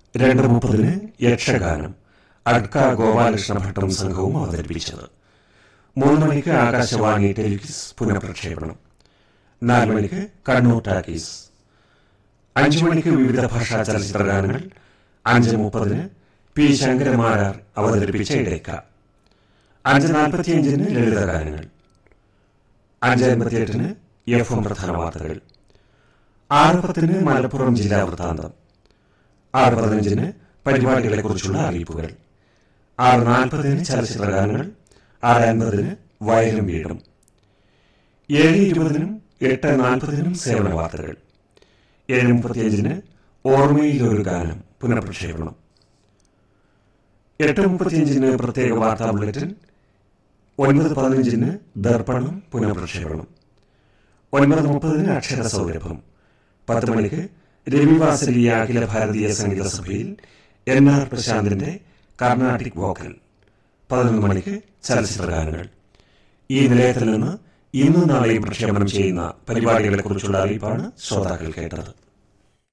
രണ്ട് മുപ്പതിന് യക്ഷഗാനം അഡ്ക ഗോപാലകൃഷ്ണ ഭട്ടും സംഘവും അവതരിപ്പിച്ചത് മൂന്ന് മണിക്ക് ആകാശവാണി ടെലിവിസ് പുനഃപ്രക്ഷേപണം നാല് മണിക്ക് കണ്ണൂർ ടാക്കീസ് അഞ്ചു മണിക്ക് വിവിധ ഭാഷാ ചലച്ചിത്ര ഗാനങ്ങൾ അഞ്ച് മുപ്പതിന് പി ശങ്കരമാരാർ അവതരിപ്പിച്ച ഇടയ്ക്ക അഞ്ച് നാൽപ്പത്തിയഞ്ചിന് ലളിത ഗാനങ്ങൾ അഞ്ച് അൻപത്തിയെട്ടിന് എഫ് എം പ്രധാന വാർത്തകൾ ആറ് പത്തിന് മലപ്പുറം ജില്ലാ വൃത്താന്തം ആറ് പതിനഞ്ചിന് പരിപാടികളെക്കുറിച്ചുള്ള അറിയിപ്പുകൾ ആറ് നാൽപ്പതിന് ചലച്ചിത്ര ഗാനങ്ങൾ ആറ് അൻപതിന് വയലും വീടും ഏഴ് ഇരുപതിനും എട്ട് നാൽപ്പതിനും സേവന വാർത്തകൾ ഏഴ് മുപ്പത്തിയഞ്ചിന് ഓർമ്മയിൽ ഒരു ഗാനം പുനഃപ്രക്ഷേപണം എട്ട് മുപ്പത്തിയഞ്ചിന് പ്രത്യേക വാർത്താ ബുള്ളറ്റിൻ ഒൻപത് പതിനഞ്ചിന് ദർപ്പണം പുനഃപ്രക്ഷേപണം ഒൻപത് മുപ്പതിന് അക്ഷര സൗരഭം പത്ത് മണിക്ക് രവിവാസരിയ അഖില ഭാരതീയ സംഗീത സഭയിൽ എൻ ആർ പ്രശാന്തിന്റെ കർണാട്ടിക് വോക്കൽ പതിനൊന്ന് മണിക്ക് ചലച്ചിത്ര ഗാനങ്ങൾ ഈ നിലയത്തിൽ നിന്ന് ഇന്നും നാളെയും പ്രക്ഷേപണം ചെയ്യുന്ന പരിപാടികളെക്കുറിച്ചുള്ള അറിയിപ്പാണ് ശ്രോതാക്കൾ കേട്ടത്